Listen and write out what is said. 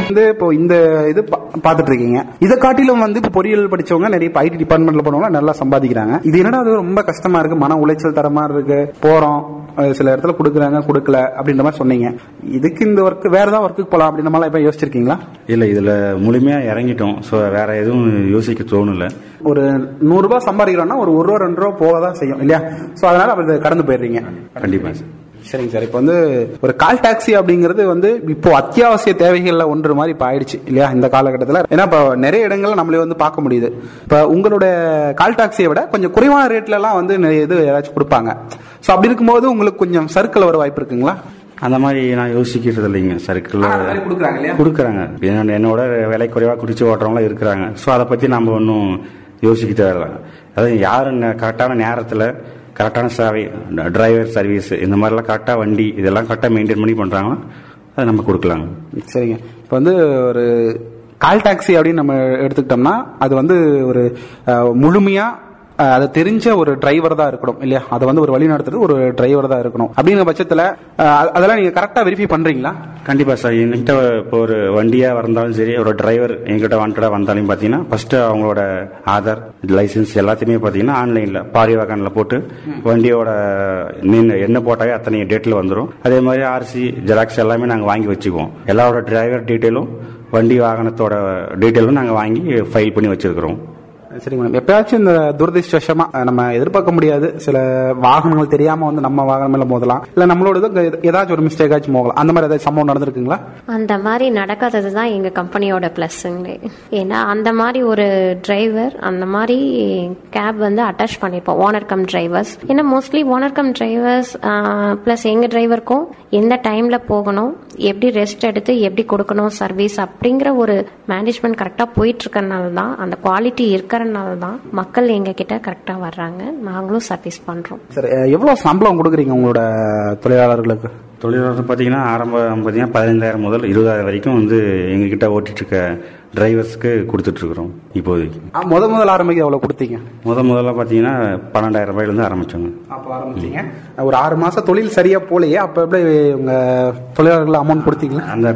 வந்து இப்போ இந்த இது பா- பார்த்துட்டு இருக்கீங்க இதை காட்டிலும் வந்து இப்போ பொறியியல் படிச்சவங்க நிறைய ஐடி டிபார்ட்மெண்ட்ல போனவங்க நல்லா சம்பாதிக்கிறாங்க இது என்னடா அது ரொம்ப கஷ்டமா இருக்கு மன உளைச்சல் தர மாதிரி இருக்கு போறோம் அஹ் சில இடத்துல கொடுக்குறாங்க கொடுக்கல அப்படின்ற மாதிரி சொன்னீங்க இதுக்கு இந்த ஒர்க் வேற ஏதாவது ஒர்க்குக்கு போலாம் அப்படின்ற மாதிரி இப்ப யோசிச்சிருக்கீங்களா இல்ல இதுல முழுமையா இறங்கிட்டோம் ஸோ வேற எதுவும் யோசிக்க தோணல ஒரு நூறு ரூபாய் சம்பாதிக்கிறோம்னா ஒரு ஒரு ரூபா ரெண்டு ரூபா போக தான் செய்யும் இல்லையா சோ அதனால அப்படி இதை கடந்து போயிடுறீங்க கண்டிப்பா சார் சரிங்க சார் இப்போ வந்து ஒரு கால் டாக்ஸி அப்படிங்கிறது வந்து இப்போ அத்தியாவசிய தேவைகள்ல ஒன்று மாதிரி இப்போ ஆயிடுச்சு இல்லையா இந்த காலகட்டத்தில் ஏன்னா இப்போ நிறைய இடங்கள்ல நம்மளே வந்து பார்க்க முடியுது இப்போ உங்களுடைய கால் டாக்ஸியை விட கொஞ்சம் குறைவான ரேட்ல எல்லாம் வந்து நிறைய இது ஏதாச்சும் கொடுப்பாங்க ஸோ அப்படி இருக்கும்போது உங்களுக்கு கொஞ்சம் சர்க்கிள் வர வாய்ப்பு இருக்குங்களா அந்த மாதிரி நான் யோசிக்கிறது இல்லைங்க சர்க்கிள் ஆ, அந்த மாதிரி கொடுக்குறாங்க இல்லையா? கொடுக்குறாங்க என்ன- என்னோட விலை குறைவா குடிச்சு ஓட்டுறவங்களாம் இருக்கிறாங்க ஸோ அதை பத்தி நம்ம ஒன்றும் யோசிக்க தேவையில்ல அதாவது யாரு ந- கரெக்டான நேரத்தில் கரெக்டான சேவை டிரைவர் சர்வீஸ் இந்த மாதிரிலாம் கரெக்டாக வண்டி இதெல்லாம் கரெக்டாக மெயின்டைன் பண்ணி பண்றாங்களோ அதை நம்ம கொடுக்கலாங்க சரிங்க இப்போ வந்து ஒரு கால் டாக்ஸி அப்படின்னு நம்ம எடுத்துக்கிட்டோம்னா அது வந்து ஒரு அஹ், முழுமையா அஹ், அதை தெரிஞ்ச ஒரு டிரைவர் தான் இருக்கணும் இல்லையா அதை வந்து ஒரு வழி நடத்துறது ஒரு டிரைவர் தான் இருக்கணும் அப்படிங்கிற பட்சத்தில் அஹ், அதெல்லாம் நீங்க கரெக்டா வெரிஃபை பண்றீங்களா கண்டிப்பா சார் என்கிட்ட இப்போ ஒரு வண்டியா வந்தாலும் சரி ஒரு டிரைவர் என்கிட்ட வாண்டடா வந்தாலும் பாத்தீங்கன்னா ஃபர்ஸ்ட் அவங்களோட ஆதார் லைசென்ஸ் எல்லாத்தையுமே பாத்தீங்கன்னா ஆன்லைன்ல பாரிவாகன்ல போட்டு வண்டியோட மீன் என்ன போட்டாவே அத்தனை டேட்ல வந்துரும் அதே மாதிரி ஆர்சி ஜெராக்ஸ் எல்லாமே நாங்க வாங்கி வச்சுக்குவோம் எல்லாரோட டிரைவர் டீட்டெயிலும் வண்டி வாகனத்தோட டீட்டெயிலும் நாங்க வாங்கி ஃபைல் பண்ணி வச்சிருக்கிறோம் சரிங்க மேடம் எப்பயாச்சும் இந்த துரதிருஷ்டவசமா அஹ், நம்ம எதிர்பார்க்க முடியாது சில வாகனங்கள் தெரியாம வந்து நம்ம வாகனம் மேல மோதலாம் இல்ல நம்மளோட இது ஏதாச்சும் ஒரு மிஸ்டேக் ஆச்சும் போகலாம் அந்த மாதிரி ஏதாச்சும் சம்பவம் நடந்திருக்குங்களா அந்த மாதிரி நடக்காதது தான் எங்கள் கம்பெனியோட ப்ளஸ்ஸுங்களே ஏன்னா அந்த மாதிரி ஒரு டிரைவர் அந்த மாதிரி கேப் வந்து அட்டாச் பண்ணியிருப்போம் ஓனர் கம் டிரைவர்ஸ் ஏன்னா mostly owner cum drivers plus எங்கள் டிரைவருக்கும் எந்த டைமில் போகணும் எப்படி ரெஸ்ட் எடுத்து எப்படி கொடுக்கணும் சர்வீஸ் அப்படிங்கிற ஒரு மேனேஜ்மெண்ட் கரெக்டாக போயிட்டு இருக்கறனால தான் அந்த குவாலிட்டி இருக்கிறனால தான் மக்கள் எங்ககிட்ட கரெக்டாக வர்றாங்க நாங்களும் சர்வீஸ் பண்ணுறோம் சரி அஹ், எவ்வளவு சம்பளம் கொடுக்குறீங்க உங்களோட தொழிலாளர்களுக்கு தொழிலாளர் பார்த்தீங்கன்னா ஆரம்பம் பார்த்தீங்கன்னா பதினைந்தாயிரம் முதல் இருபதாயிரம் வரைக்கும் வந்து எங்ககிட்ட ஓட்டிட்டு இருக்க டிரைவர்ஸ்க்கு கொடுத்துட்டு இருக்கிறோம் இப்போதைக்கு ஆ, முத முதல் ஆரம்பிக்க எவ்வளவு கொடுத்தீங்க முத முதல்ல பார்த்தீங்கன்னா பன்னெண்டாயிரம் ரூபாயிலிருந்து ஆரம்பிச்சோங்க அப்போ ஆரம்பிச்சீங்க ஒரு ஆறு மாசம் தொழில் சரியா போலையே அப்ப எப்படி உங்க தொழிலாளர்கள் அமௌண்ட் கொடுத்தீங்களா அந்த